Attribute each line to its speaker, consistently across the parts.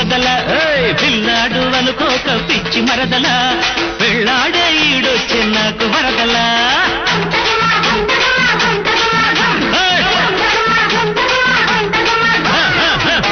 Speaker 1: మరదల ఏయ్, పిల్లాడు అనుకోక పిచ్చి మరదల పెళ్ళాడే ఈడొచ్చే నాకు మరదల ఏయ్, హ, హ, హ.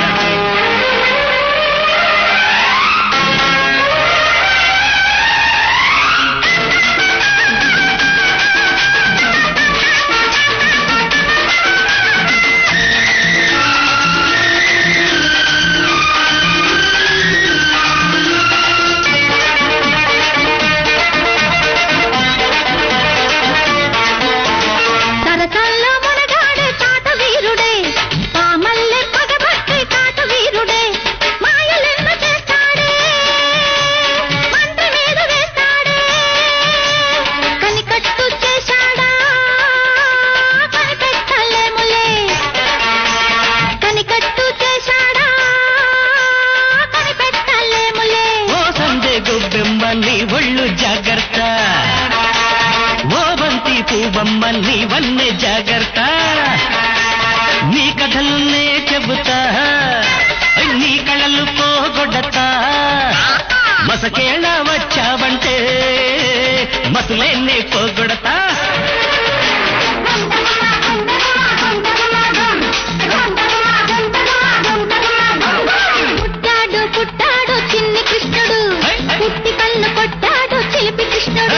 Speaker 2: సరసల్లో మునగాడే తాట వీరుడే పామల్లె పగబట్టి తాట వీరుడే మాయలెన్న చేస్తాడే మంత్రి మీద వేస్తాడే కనికట్టు చేశాడా కనిపెట్టలేములే కనికట్టు చేశాడా కనిపెట్టలేములే
Speaker 1: ఓ సందే గొబ్బెమ్మ నీ ఒళ్ళు జాగ్రత్త ఓ బంతి పూబమ్మ నీ వన్నె జాగ్రత్త నీ కథలున్నే చెబుతా నీ కళలు పోగొడతా మసకేళ వచ్చావంటే మసులేనే పోగొడతా
Speaker 2: పుట్టాడు పుట్టాడు చిన్ని కృష్ణుడు
Speaker 1: హై, హై.
Speaker 2: పుట్టి కన్ను కొట్టాడు చిలిపి కృష్ణుడు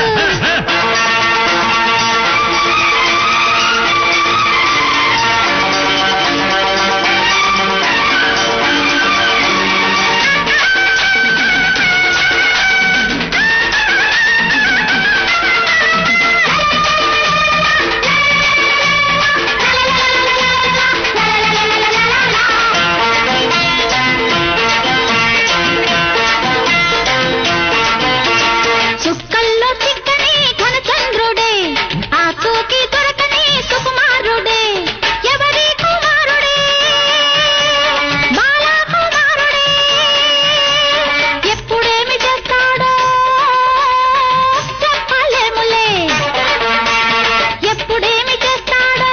Speaker 2: చుక్కల్లో చిక్కని ఘనచంద్రుడే ఆ చూకి దొరకని సుకుమారుడే ఎవరి కుమారుడే బాలా కుమారుడే ఎప్పుడేమి చేస్తాడో చెప్పలేములే ఎప్పుడేమి చేస్తాడో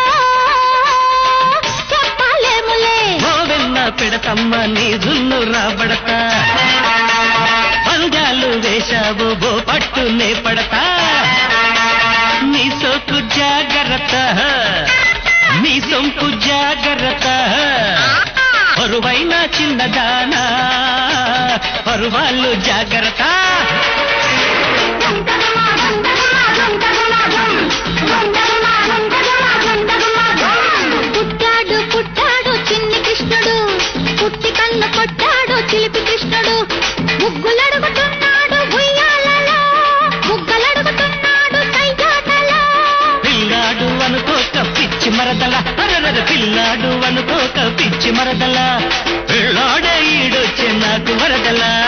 Speaker 2: చెప్పలేములే
Speaker 1: ఓ వెన్న పెడతమ్మ నీ జున్ను రాబడతా పంజాలు వేశావు బో పట్టునే పడతా నీ సోకు జాగ్రత్త నీ సొంపు జాగ్రత్త పరువైన చిన్నదానా పరువాళ్ళు జాగ్రత్త
Speaker 2: పుట్టాడు పుట్టాడు చిన్ని కృష్ణుడు పుట్టి కన్ను కొట్టాడు చిలిపి కృష్ణుడు ముగ్గులడుగుతున్నాడు ఉయ్యాలలో ముగ్గలడుగుతున్నాడు సైజాటలో
Speaker 1: పిల్లాడు అనుకోక పిచ్చి మరదల అరరర పిల్లాడు అనుకోక పిచ్చి మరదల పిల్లాడే ఈడొచ్చే నాకు మరదల